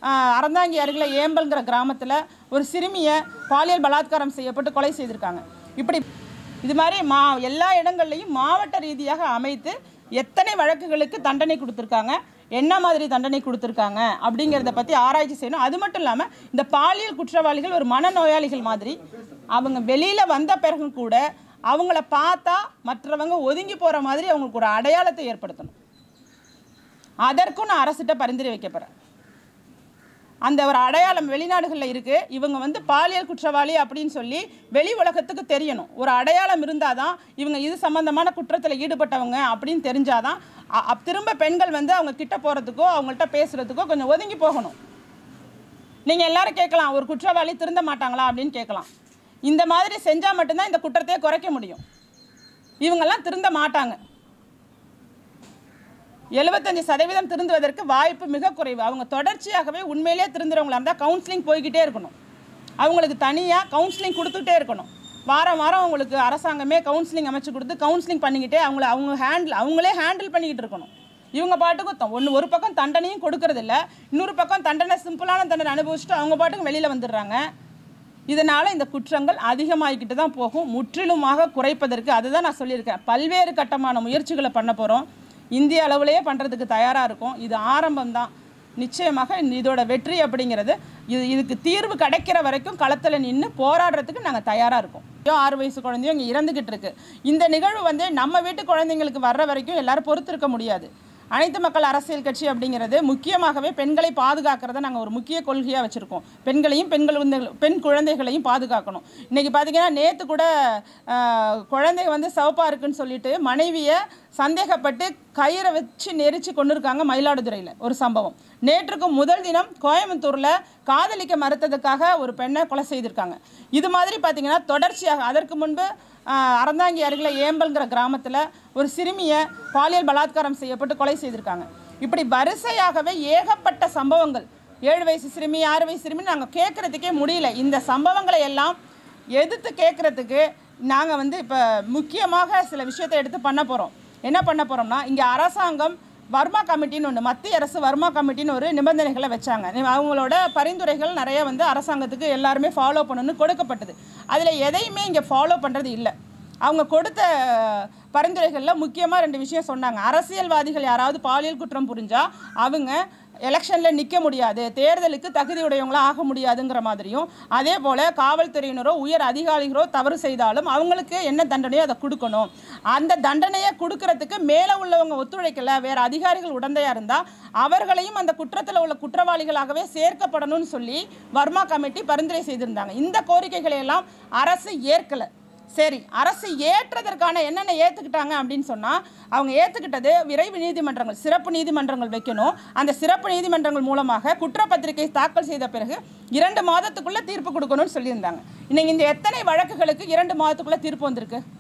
ஆஹ், அறந்தாங்கி அருகில் ஏம்பல்ங்கிற கிராமத்தில் ஒரு சிறுமியை பாலியல் பலாத்காரம் செய்யப்பட்டு கொலை செய்திருக்காங்க இப்படி இது மாதிரி மா எல்லா இடங்கள்லையும் மாவட்ட ரீதியாக அமைத்து எத்தனை வழக்குகளுக்கு தண்டனை கொடுத்துருக்காங்க என்ன மாதிரி தண்டனை கொடுத்துருக்காங்க அப்படிங்கிறத பற்றி ஆராய்ச்சி செய்யணும் அது மட்டும் இல்லாமல் இந்த பாலியல் குற்றவாளிகள் ஒரு மனநோயாளிகள் மாதிரி அவங்க வெளியில் வந்த பிறகும் கூட அவங்கள பார்த்தா மற்றவங்க ஒதுங்கி போகிற மாதிரி அவங்களுக்கு ஒரு அடையாளத்தை ஏற்படுத்தணும் அதற்கும் நான் அரசிட்ட பரிந்துரை வைக்க போகிறேன் அந்த ஒரு அடையாளம் வெளிநாடுகளில் இருக்குது இவங்க வந்து பாலியல் குற்றவாளி அப்படின்னு சொல்லி வெளி உலகத்துக்கு தெரியணும் ஒரு அடையாளம் இருந்தால் தான் இவங்க இது சம்மந்தமான குற்றத்தில் ஈடுபட்டவங்க அப்படின்னு தெரிஞ்சாதான் அ- அப் திரும்ப பெண்கள் வந்து அவங்க கிட்ட போகிறதுக்கோ அவங்கள்ட்ட பேசுகிறதுக்கோ கொஞ்சம் ஒதுங்கி போகணும் நீங்கள் எல்லாரும் கேட்கலாம் ஒரு குற்றவாளி திருந்த மாட்டாங்களா அப்படின்னு கேட்கலாம் இந்த மாதிரி செஞ்சால் மட்டும்தான் இந்த குற்றத்தையே குறைக்க முடியும் இவங்கெல்லாம் திருந்த மாட்டாங்க எழுபத்தஞ்சு சதவீதம் திருந்துவதற்கு வாய்ப்பு மிக குறைவு அவங்க தொடர்ச்சியாகவே உண்மையிலேயே திருந்துறவங்களா இருந்தால் கவுன்சிலிங் போய்கிட்டே இருக்கணும் அவங்களுக்கு தனியாக கவுன்சிலிங் கொடுத்துட்டே இருக்கணும் வாரம் வாரம் அவங்களுக்கு அரசாங்கமே கவுன்சிலிங் அமைச்சு கொடுத்து கவுன்சிலிங் பண்ணிக்கிட்டே அவங்கள அவங்க ஹேண்டில் அவங்களே ஹேண்டில் பண்ணிக்கிட்டு இருக்கணும் இவங்க பாட்டுக்கு ஒன்று ஒரு பக்கம் தண்டனையும் கொடுக்கறது இல்ல இன்னொரு பக்கம் தண்டனை சிம்பிளான தண்டனை அனுபவிச்சுட்டு அவங்க பாட்டுக்கு வெளியில் வந்துடுறாங்க இதனால் இந்த குற்றங்கள் அதிகமாகிக்கிட்டு தான் போகும் முற்றிலுமாக குறைப்பதற்கு அதுதான் நான் சொல்லியிருக்கேன் பல்வேறு கட்டமான முயற்சிகளை பண்ண போகிறோம் இந்திய அளவுலேயே பண்ணுறதுக்கு தயாராக இருக்கும் இது ஆரம்பம் தான் நிச்சயமாக இதோட வெற்றி அப்படிங்கிறது இது இதுக்கு தீர்வு கிடைக்கிற வரைக்கும் களத்தில் நின்று போராடுறதுக்கு நாங்கள் தயாராக இருக்கோம் ஐயோ ஆறு வயசு குழந்தையும் இங்கே இறந்துக்கிட்டு இருக்கு இந்த நிகழ்வு வந்து நம்ம வீட்டு குழந்தைங்களுக்கு வர்ற வரைக்கும் எல்லாரும் பொறுத்திருக்க முடியாது அனைத்து மக்கள் அரசியல் கட்சி அப்படிங்கிறது முக்கியமாகவே பெண்களை பாதுகாக்கிறத நாங்கள் ஒரு முக்கிய கொள்கையாக வச்சுருக்கோம் பெண்களையும் பெண்கள் வந்து பெண் குழந்தைகளையும் பாதுகாக்கணும் இன்றைக்கி பார்த்தீங்கன்னா நேற்று கூட ஆஹ், குழந்தை வந்து சிவப்பாக இருக்குன்னு சொல்லிட்டு மனைவியை சந்தேகப்பட்டு கயிறை வச்சு நெரிச்சு கொண்டு இருக்காங்க மயிலாடுதுறையில் ஒரு சம்பவம் நேற்றுக்கு முதல் தினம் கோயம்புத்தூரில் காதலிக்க மறுத்ததுக்காக ஒரு பெண்ணை கொலை செய்திருக்காங்க இது மாதிரி பார்த்தீங்கன்னா தொடர்ச்சியாக அதற்கு முன்பு ஆஹ், அறந்தாங்கி அருகில் ஏம்பல்ங்கிற கிராமத்தில் ஒரு சிறுமியை பாலியல் பலாத்காரம் செய்யப்பட்டு கொலை செய்திருக்காங்க இப்படி வரிசையாகவே ஏகப்பட்ட சம்பவங்கள் ஏழு வயசு சிறுமி ஆறு வயசு சிறுமி நாங்கள் கேட்குறதுக்கே முடியல இந்த சம்பவங்களை எல்லாம் எதிர்த்து கேட்குறதுக்கு நாங்கள் வந்து இப்போ முக்கியமாக சில விஷயத்தை எடுத்து பண்ண போகிறோம் என்ன பண்ண போகிறோம்னா இங்கே அரசாங்கம் வர்மா கமிட்டின்னு ஒன்று மத்திய அரசு வர்மா கமிட்டின்னு ஒரு நிபந்தனைகளை வச்சாங்க நீ- அவங்களோட பரிந்துரைகள் நிறைய வந்து அரசாங்கத்துக்கு எல்லாருமே ஃபாலோ பண்ணணும்னு கொடுக்கப்பட்டது அதில் எதையுமே இங்கே ஃபாலோ பண்ணுறது இல்லை அவங்க கொடுத்த பரிந்துரைகளில் முக்கியமாக ரெண்டு விஷயம் சொன்னாங்க அரசியல்வாதிகள் யாராவது பாலியல் குற்றம் புரிஞ்சால் அவங்க எலெக்ஷனில் நிற்க முடியாது தேர்தலுக்கு தகுதியுடையவங்களா ஆக முடியாதுங்கிற மாதிரியும் அதே போல் காவல்துறையினரோ உயர் அதிகாரிகளோ தவறு செய்தாலும் அவங்களுக்கு என்ன தண்டனையோ அதை கொடுக்கணும் அந்த தண்டனையை கொடுக்கறதுக்கு மேலே உள்ளவங்க ஒத்துழைக்கல வேறு அதிகாரிகள் உடந்தையாக இருந்தால் அவர்களையும் அந்த குற்றத்தில் உள்ள குற்றவாளிகளாகவே சேர்க்கப்படணும்னு சொல்லி வர்மா கமிட்டி பரிந்துரை செய்திருந்தாங்க இந்த கோரிக்கைகளை எல்லாம் அரசு ஏற்கலை சரி அரசு ஏற்றதற்கான என்னென்ன ஏற்றுக்கிட்டாங்க அப்படின்னு சொன்னால் அவங்க ஏற்றுக்கிட்டது விரைவு நீதிமன்றங்கள் சிறப்பு நீதிமன்றங்கள் வைக்கணும் அந்த சிறப்பு நீதிமன்றங்கள் மூலமாக குற்றப்பத்திரிகை தாக்கல் செய்த பிறகு இரண்டு மாதத்துக்குள்ளே தீர்ப்பு கொடுக்கணும்னு சொல்லியிருந்தாங்க இன்னைக்கு இந்த எத்தனை வழக்குகளுக்கு இரண்டு மாதத்துக்குள்ளே தீர்ப்பு வந்திருக்கு